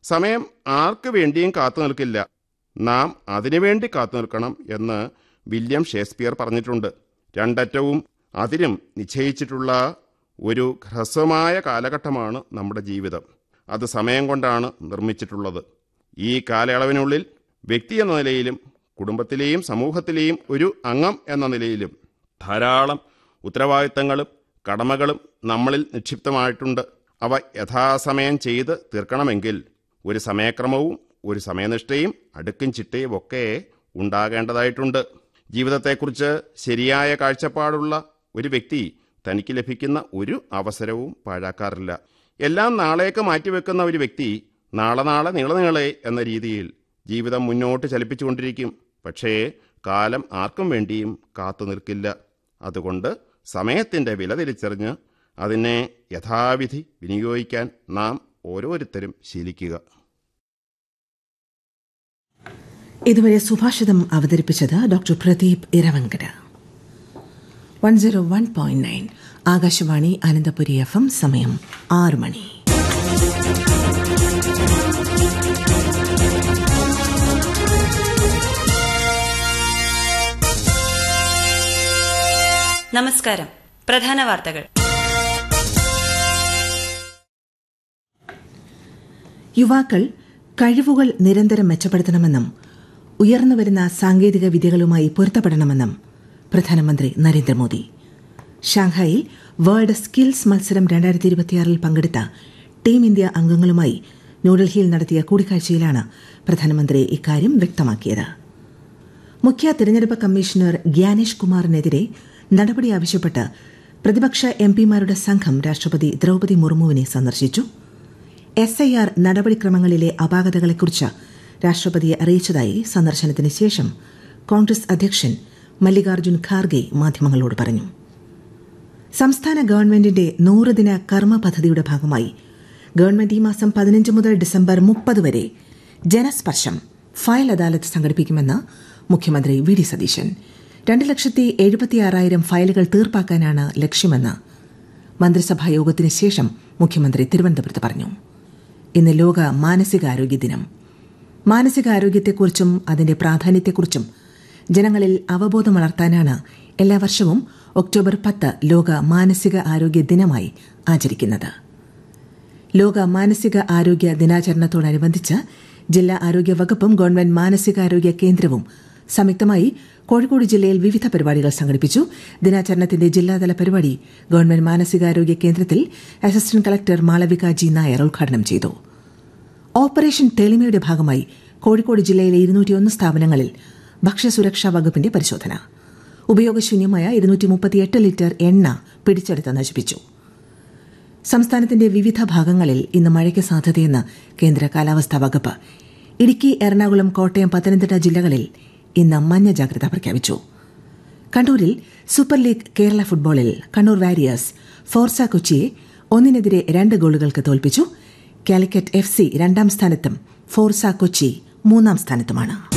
സമയം ആർക്കു വേണ്ടിയും കാത്തു നിൽക്കില്ല നാം അതിനുവേണ്ടി കാത്തു നിൽക്കണം എന്ന് വില്യം ഷേക്സ്പിയർ പറഞ്ഞിട്ടുണ്ട് രണ്ടറ്റവും അതിരും നിശ്ചയിച്ചിട്ടുള്ള ഒരു ഹ്രസ്വമായ കാലഘട്ടമാണ് നമ്മുടെ ജീവിതം അത് സമയം കൊണ്ടാണ് നിർമ്മിച്ചിട്ടുള്ളത് ഈ കാലയളവിനുള്ളിൽ വ്യക്തി എന്ന നിലയിലും കുടുംബത്തിലെയും സമൂഹത്തിലെയും ഒരു അംഗം എന്ന നിലയിലും ധാരാളം ഉത്തരവാദിത്തങ്ങളും കടമകളും നമ്മളിൽ നിക്ഷിപ്തമായിട്ടുണ്ട് അവ യഥാസമയം ചെയ്ത് തീർക്കണമെങ്കിൽ ഒരു സമയക്രമവും ഒരു സമയനിഷ്ഠയും അടുക്കും ചിട്ടയും ഒക്കെ ഉണ്ടാകേണ്ടതായിട്ടുണ്ട് ജീവിതത്തെക്കുറിച്ച് ശരിയായ കാഴ്ചപ്പാടുള്ള ഒരു വ്യക്തി തനിക്ക് ലഭിക്കുന്ന ഒരു അവസരവും പാഴാക്കാറില്ല എല്ലാം നാളേക്ക് മാറ്റിവെക്കുന്ന ഒരു വ്യക്തി നാളെ നാളെ നീളനീളെ എന്ന രീതിയിൽ ജീവിതം മുന്നോട്ട് ചലിപ്പിച്ചുകൊണ്ടിരിക്കും പക്ഷേ കാലം ആർക്കും വേണ്ടിയും കാത്തു നിൽക്കില്ല അതുകൊണ്ട് സമയത്തിൻ്റെ വില തിരിച്ചറിഞ്ഞ് അതിനെ യഥാവിധി വിനിയോഗിക്കാൻ നാം ഓരോരുത്തരും ശീലിക്കുക ഇതുവരെ സുഭാഷിതം അവതരിപ്പിച്ചത് doctor Pradeep Iravankara one zero one point nine Akashvani Ananthapuri F M സമയം ആറ് മണി നമസ്കാരം പ്രധാന വാർത്തകൾ യുവാക്കൾ കഴിവുകൾ നിരന്തരം മെച്ചപ്പെടുത്തണമെന്നും ഉയർന്നുവരുന്ന സാങ്കേതിക വിദ്യകളുമായി പൊരുത്തപ്പെടണമെന്നും പ്രധാനമന്ത്രി നരേന്ദ്രമോദി ഷാങ്ഹായിൽ വേൾഡ് സ്കിൽസ് മത്സരം രണ്ടായിരത്തി ഇരുപത്തിയാറിൽ പങ്കെടുത്ത ടീം ഇന്ത്യ അംഗങ്ങളുമായി ന്യൂഡൽഹിയിൽ നടത്തിയ കൂടിക്കാഴ്ചയിലാണ് പ്രധാനമന്ത്രി ഇക്കാര്യം വ്യക്തമാക്കിയത് മുഖ്യ തിരഞ്ഞെടുപ്പ് കമ്മീഷണർ ഗ്യാനേഷ് കുമാറിനെതിരെ നടപടി ആവശ്യപ്പെട്ട് പ്രതിപക്ഷ എം പിമാരുടെ സംഘം രാഷ്ട്രപതി ദ്രൌപതി മുർമുവിനെ സന്ദർശിച്ചു എസ് ഐ ആർ നടപടിക്രമങ്ങളിലെ അപാകതകളെക്കുറിച്ച് രാഷ്ട്രപതിയെ അറിയിച്ചതായി സന്ദർശനത്തിന് ശേഷം കോൺഗ്രസ് അധ്യക്ഷൻ മല്ലികാർജ്ജുൻ ഖാർഗെ മാധ്യമങ്ങളോട് പറഞ്ഞു സംസ്ഥാന ഗവൺമെന്റിന്റെ നൂറുദിന കർമ്മ പദ്ധതിയുടെ ഭാഗമായി ഗവൺമെന്റ് ഈ മാസം പതിനഞ്ച് മുതൽ ഡിസംബർ മുപ്പത് വരെ ജനസ്പർശം ഫയൽ അദാലത്ത് സംഘടിപ്പിക്കുമെന്ന് മുഖ്യമന്ത്രി വി ഡി സതീശൻ രണ്ട് ലക്ഷത്തി എഴുപത്തിയാറായിരം ഫയലുകൾ തീർപ്പാക്കാനാണ് ലക്ഷ്യമെന്ന് മന്ത്രിസഭാ യോഗത്തിന് ശേഷം മുഖ്യമന്ത്രി തിരുവനന്തപുരത്ത് പറഞ്ഞു ഇന്ന് ലോക മാനസികാരോഗ്യ ദിനം മാനസികാരോഗ്യത്തെക്കുറിച്ചും അതിന്റെ പ്രാധാന്യത്തെക്കുറിച്ചും ജനങ്ങളിൽ അവബോധം വളർത്താനാണ് എല്ലാ വർഷവും ഒക്ടോബർ പത്ത് ലോക മാനസിക ആരോഗ്യ ദിനമായി ആചരിക്കുന്നത് ലോക മാനസിക ആരോഗ്യ ദിനാചരണത്തോടനുബന്ധിച്ച് ജില്ലാ ആരോഗ്യ വകുപ്പും ഗവൺമെന്റ് മാനസികാരോഗ്യ കേന്ദ്രവും സംയുക്തമായി കോഴിക്കോട് ജില്ലയിൽ വിവിധ പരിപാടികൾ സംഘടിപ്പിച്ചു ദിനാചരണത്തിന്റെ ജില്ലാതല പരിപാടി ഗവൺമെന്റ് മാനസികാരോഗ്യ കേന്ദ്രത്തിൽ assistant collector Malavika G Nair ഉദ്ഘാടനം ചെയ്തു ഓപ്പറേഷൻ തെളിമയുടെ ഭാഗമായി കോഴിക്കോട് ജില്ലയിലെ ഇരുന്നൂറ്റിയൊന്ന് സ്ഥാപനങ്ങളിൽ ഭക്ഷ്യസുരക്ഷാ വകുപ്പിന്റെ പരിശോധന ഉപയോഗശൂന്യമായ ഇരുന്നൂറ്റി മുപ്പത്തിയെട്ട് ലിറ്റർ എണ്ണ പിടിച്ചെടുത്ത് നശിപ്പിച്ചു സംസ്ഥാനത്തിന്റെ വിവിധ ഭാഗങ്ങളിൽ ഇന്ന് മഴയ്ക്ക് സാധ്യതയെന്ന് കേന്ദ്ര കാലാവസ്ഥാ വകുപ്പ് ഇടുക്കി എറണാകുളം കോട്ടയം പത്തനംതിട്ട ജില്ലകളിൽ ഇന്ന് മഞ്ഞ ജാഗ്രത പ്രഖ്യാപിച്ചു കണ്ണൂരിൽ സൂപ്പർ ലീഗ് കേരള ഫുട്ബോളിൽ കണ്ണൂർ വാരിയേഴ്സ് ഫോർസ കൊച്ചിയെ ഒന്നിനെതിരെ രണ്ട് ഗോളുകൾക്ക് തോൽപ്പിച്ചു കാലിക്കറ്റ് എഫ് സി രണ്ടാം സ്ഥാനത്തും ഫോർസ കൊച്ചി മൂന്നാം സ്ഥാനത്തുമാണ്